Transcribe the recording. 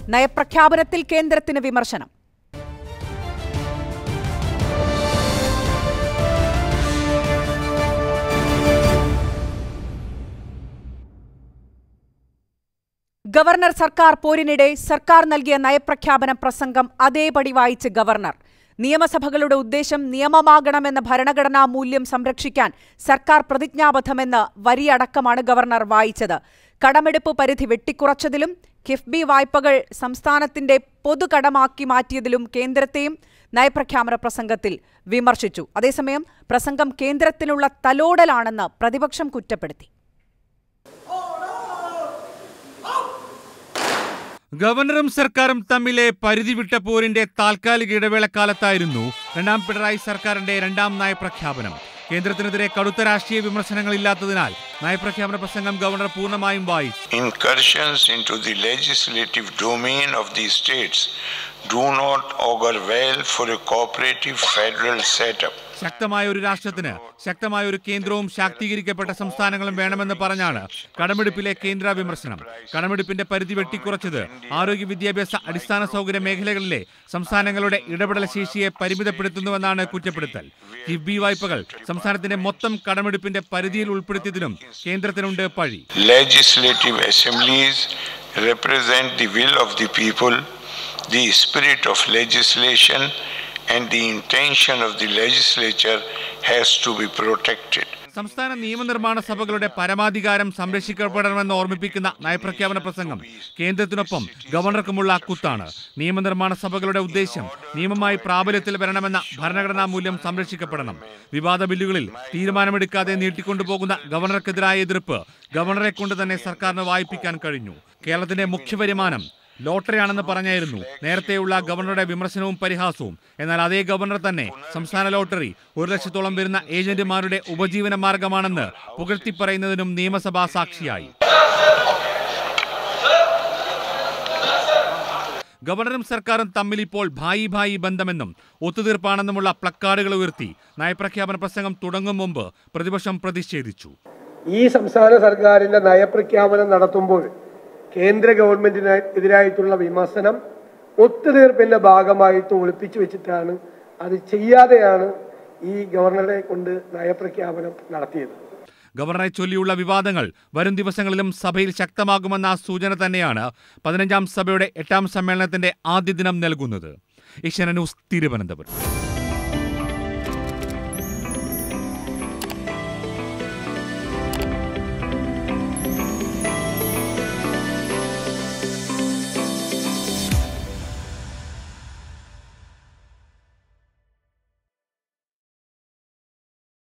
നയപ്രഖ്യാപനത്തിൽ കേന്ദ്രത്തിന് വിമർശനം ഗവർണർ സർക്കാർ പോരിനിടെ സർക്കാർ നൽകിയ നയപ്രഖ്യാപന പ്രസംഗം അതേപടി വായിച്ച് ഗവർണർ നിയമസഭകളുടെ ഉദ്ദേശം നിയമമാകണമെന്ന ഭരണഘടനാ മൂല്യം സംരക്ഷിക്കാൻ സർക്കാർ പ്രതിജ്ഞാബദ്ധമെന്ന് വരിയടക്കമാണ് ഗവർണർ വായിച്ചത് കടമെടുപ്പ് പരിധി വെട്ടിക്കുറച്ചതിലും കിഫ്ബി വായ്പകൾ സംസ്ഥാനത്തിന്റെ പൊതുകടമാക്കി മാറ്റിയതിലും കേന്ദ്രത്തെയും നയപ്രഖ്യാപന പ്രസംഗത്തിൽ വിമർശിച്ചു അതേസമയം പ്രസംഗം കേന്ദ്രത്തിനുള്ള തലോടലാണെന്ന് പ്രതിപക്ഷം കുറ്റപ്പെടുത്തി ഗവർണറും സർക്കാരും തമ്മിലെ പരിധി വിട്ട പോരിന്റെ താൽക്കാലിക ഇടവേളക്കാലത്തായിരുന്നു രണ്ടാം പിണറായി സർക്കാരിന്റെ രണ്ടാം നയപ്രഖ്യാപനം കേന്ദ്രത്തിനെതിരെ കടുത്ത രാഷ്ട്രീയ വിമർശനങ്ങളില്ലാത്തതിനാൽ നയപ്രഖ്യാപന പ്രസംഗം ഗവർണർ പൂർണ്ണമായും വായിച്ചു incursions into the legislative domain of the states do not augur well for a cooperative federal setup. ശക്തമായ ഒരു രാഷ്ട്രത്തിന് ശക്തമായ ഒരു കേന്ദ്രവും ശാക്തീകരിക്കപ്പെട്ട സംസ്ഥാനങ്ങളും വേണമെന്ന് പറഞ്ഞാണ് കടമെടുപ്പിലെ കേന്ദ്ര വിമർശനം കടമെടുപ്പിന്റെ പരിധി വെട്ടിക്കുറച്ചത് ആരോഗ്യ വിദ്യാഭ്യാസ അടിസ്ഥാന സൗകര്യ മേഖലകളിലെ സംസ്ഥാനങ്ങളുടെ ഇടപെടൽ ശേഷിയെ പരിമിതപ്പെടുത്തുന്നുവെന്നാണ് കുറ്റപ്പെടുത്തൽ കിഫ്ബി വായ്പകൾ സംസ്ഥാനത്തിന്റെ മൊത്തം കടമെടുപ്പിന്റെ പരിധിയിൽ ഉൾപ്പെടുത്തിയതിനും കേന്ദ്രത്തിനുണ്ട് പഴി Legislative assemblies represent the will of the people, the spirit of legislation, and the intention of the legislature has to be protected. സംസ്ഥാന നിയമനിർമ്മാണ സഭകളുടെ പരമാധികാരം സംരക്ഷിക്കപ്പെടണമെന്ന് ഓർമ്മിപ്പിക്കുന്ന നയപ്രഖ്യാപന പ്രസംഗം കേന്ദ്രത്തിനൊപ്പം ഗവർണർക്കുമുള്ള കുത്താണ് നിയമനിർമ്മാണ സഭകളുടെ ഉദ്ദേശം നിയമമായി പ്രാബല്യത്തിൽ വരണമെന്ന ഭരണഘടനാ മൂല്യം സംരക്ഷിക്കപ്പെടണം വിവാദ ബില്ലുകളിൽ തീരുമാനമെടുക്കാതെ നീട്ടിക്കൊണ്ടുപോകുന്ന ഗവർണർക്കെതിരായ എതിർപ്പ് ഗവർണറെ കൊണ്ട് തന്നെ സർക്കാരിന് വായിപ്പിക്കാൻ കഴിഞ്ഞു കേരളത്തിന്റെ മുഖ്യ വരുമാനം ലോട്ടറിയാണെന്ന് പറഞ്ഞായിരുന്നു നേരത്തെയുള്ള ഗവർണറുടെ വിമർശനവും പരിഹാസവും എന്നാൽ അതേ ഗവർണർ തന്നെ സംസ്ഥാന ലോട്ടറി ഒരു ലക്ഷത്തോളം വരുന്ന ഏജന്റുമാരുടെ ഉപജീവന മാർഗമാണെന്ന് പുകഴ്ത്തി പറയുന്നതിനും നിയമസഭാ സാക്ഷിയായി ഗവർണറും സർക്കാരും തമ്മിൽ ഇപ്പോൾ ഭായി ഭായി ബന്ധമെന്നും ഒത്തുതീർപ്പാണെന്നുമുള്ള പ്ലക്കാർഡുകൾ ഉയർത്തി നയപ്രഖ്യാപന പ്രസംഗം തുടങ്ങും മുമ്പ് പ്രതിപക്ഷം പ്രതിഷേധിച്ചു ഈ സംസ്ഥാന സർക്കാരിന്റെ നയപ്രഖ്യാപനം നടത്തുമ്പോൾ കേന്ദ്ര ഗവൺമെന്റിന് എതിരായിട്ടുള്ള വിമർശനം ഒത്തുതീർപ്പിന്റെ ഭാഗമായിട്ട് ഒളിപ്പിച്ചു വെച്ചിട്ടാണ് അത് ചെയ്യാതെയാണ് ഈ ഗവർണറെ കൊണ്ട് നയപ്രഖ്യാപനം നടത്തിയത് ഗവർണറെ ചൊല്ലിയുള്ള വിവാദങ്ങൾ വരും ദിവസങ്ങളിലും സഭയിൽ ശക്തമാകുമെന്ന സൂചന തന്നെയാണ് പതിനഞ്ചാം സഭയുടെ എട്ടാം സമ്മേളനത്തിന്റെ ആദ്യ ദിനം നൽകുന്നത് ഏഷ്യാന ന്യൂസ് തിരുവനന്തപുരം